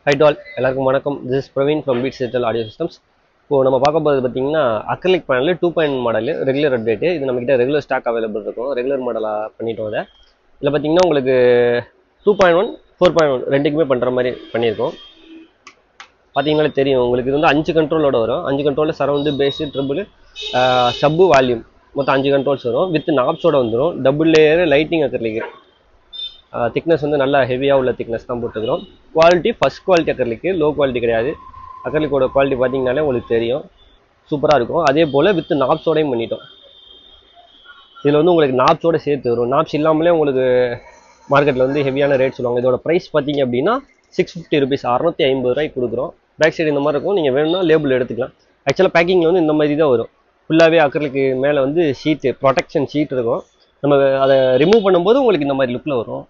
high all எல்லாருக்கும் வணக்கம் this is Praveen from beat settle audio systems இப்போ நம்ம பார்க்க போகிறது பார்த்தீங்கன்னா acrylic panel two point model regular update இது நம்மகிட்ட ரெகுலர் ஸ்டாக் அவைலபிள் இருக்கும் ரெகுலர் மாடலாக பண்ணிட்டோம் அதை இதில் பார்த்தீங்கன்னா உங்களுக்கு two point one four point one ரெண்டுக்குமே பண்ணுற மாதிரி பண்ணியிருக்கோம் பார்த்தீங்கனாலே தெரியும் உங்களுக்கு இது வந்து அஞ்சு கண்ட்ரோலோட வரும் அஞ்சு கண்ட்ரோலில் surround bass treble sub volume மொத்தம் அஞ்சு கண்ட்ரோல்ஸ் வரும் வித் நாப்ஸோட வந்துடும் double layer lighting acrylic thickness வந்து நல்லா ஹெவியாக உள்ள திக்னஸ் தான் போட்டுக்கிறோம் quality first quality acrylic low quality கிடையாது அக்கர்லிக்கோட குவாலிட்டி பார்த்தீங்கனாலே உங்களுக்கு தெரியும் சூப்பராக இருக்கும் அதே போல் வித் நாப்ஸோடையும் பண்ணிட்டோம் இதில் வந்து உங்களுக்கு நாப்ஸோட சேர்த்து வரும் நாப்ஸ் இல்லாமலே உங்களுக்கு மார்க்கெட்டில் வந்து ஹெவியான ரேட் சொல்லுவாங்க இதோட ப்ரைஸ் பார்த்தீங்க அப்படின்னா சிக்ஸ் ஃபிஃப்டி ருபீஸ் அறநூற்றி ஐம்பது ரூபாய்க்கு கொடுக்குறோம் பேக் சைடு இந்த மாதிரி இருக்கும் நீங்கள் வேணும்னா லேபிள் எடுத்துக்கலாம் ஆக்சுவலாக பேக்கிங்கில் வந்து இந்த மாதிரி தான் வரும் ஃபுல்லாகவே அக்கர்லிக்கு மேலே வந்து ஷீட்டு ப்ரொடெக்ஷன் ஷீட் இருக்கும் நம்ம அதை ரிமூவ் பண்ணும்போது உங்களுக்கு இந்த மாதிரி லுக்கில் வரும்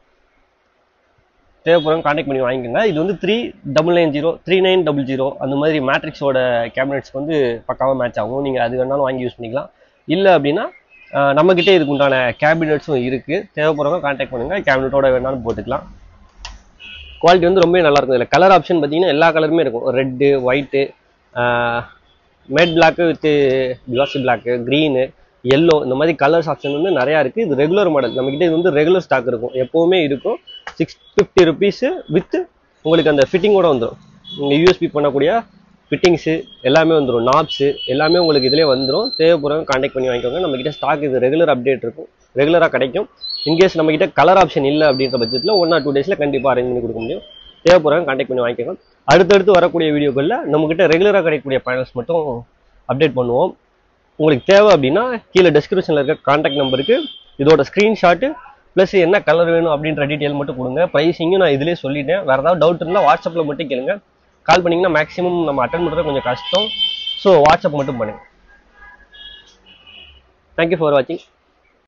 தேவைப்படும் காண்டாக்ட் பண்ணி வாங்கிக்கோங்க இது வந்து three double nine zero three nine double zero அந்த மாதிரி மேட்ரிக்ஸோட கேபினெட்ஸ் வந்து பக்காவாக மேட்ச் ஆகும் நீங்கள் அது வேணாலும் வாங்கி யூஸ் பண்ணிக்கலாம் இல்லை அப்படின்னா ஆஹ் நம்மக்கிட்டே இதுக்கு உண்டான கேபினெட்ஸும் இருக்குது தேவைப்படுறவங்க காண்டாக்ட் பண்ணுங்கள் கேபினெட்டோட வேணாலும் போட்டுக்கலாம் குவாலிட்டி வந்து ரொம்ப நல்லா இருக்கும் இதில் கலர் ஆப்ஷன் பார்த்தீங்கன்னா எல்லா கலருமே இருக்கும் red white matte black with glossy black green yellow இந்த மாதிரி கலர்ஸ் ஆப்ஷன் வந்து நிறையா இருக்குது இது ரெகுலர் மாடல் நம்மக்கிட்ட இது வந்து ரெகுலர் ஸ்டாக் இருக்கும் எப்போவுமே இருக்கும் சிக்ஸ் ஃபிஃப்டி ருபீஸு வித்து உங்களுக்கு அந்த ஃபிட்டிங்கோட வந்துடும் நீங்கள் யூஎஸ்பி பண்ணக்கூடிய ஃபிட்டிங்ஸு எல்லாமே வந்துடும் நாப்ஸு எல்லாமே உங்களுக்கு இதிலே வந்துடும் தேவைப்படுறவங்க காண்டாக்ட் பண்ணி வாங்கிக்கோங்க நம்மக்கிட்ட ஸ்டாக் இது ரெகுலர் அப்டேட் இருக்கும் ரெகுலராக கிடைக்கும் இன்கேஸ் நம்மக்கிட்ட கலர் ஆப்ஷன் இல்லை அப்படின்ற பட்சத்தில் ஒன் ஆர் டூ டேஸில் கண்டிப்பாக அரேஞ்ச் பண்ணி கொடுக்க முடியும் தேவைப்படுறவங்க காண்டாக்ட் பண்ணி வாங்கிக்கோங்க அடுத்தடுத்து வரக்கூடிய வீடியோக்களில் நம்மக்கிட்ட ரெகுலராக கிடைக்கக்கூடிய பேனல்ஸ் மட்டும் அப்டேட் பண்ணுவோம் உங்களுக்கு தேவை அப்படின்னா கீழே டெஸ்கிரிப்ஷனில் இருக்க காண்டாக்ட் நம்பருக்கு இதோட ஸ்க்ரீன்ஷாட்டு ப்ளஸ் என்ன கலர் வேணும் அப்படின்ற டீட்டெயில் மட்டும் கொடுங்க ப்ரைஸிங்கும் நான் இதிலே சொல்லிட்டேன் வேறு ஏதாவது டவுட் இருந்தால் வாட்ஸ்அப்பில் மட்டும் கேளுங்க கால் பண்ணிங்கன்னா மேக்ஸிமம் நம்ம அட்டன் பண்ணுறது கொஞ்சம் கஷ்டம் ஸோ வாட்ஸ்அப் மட்டும் பண்ணுங்கள் தேங்க்யூ ஃபார் வாட்சிங்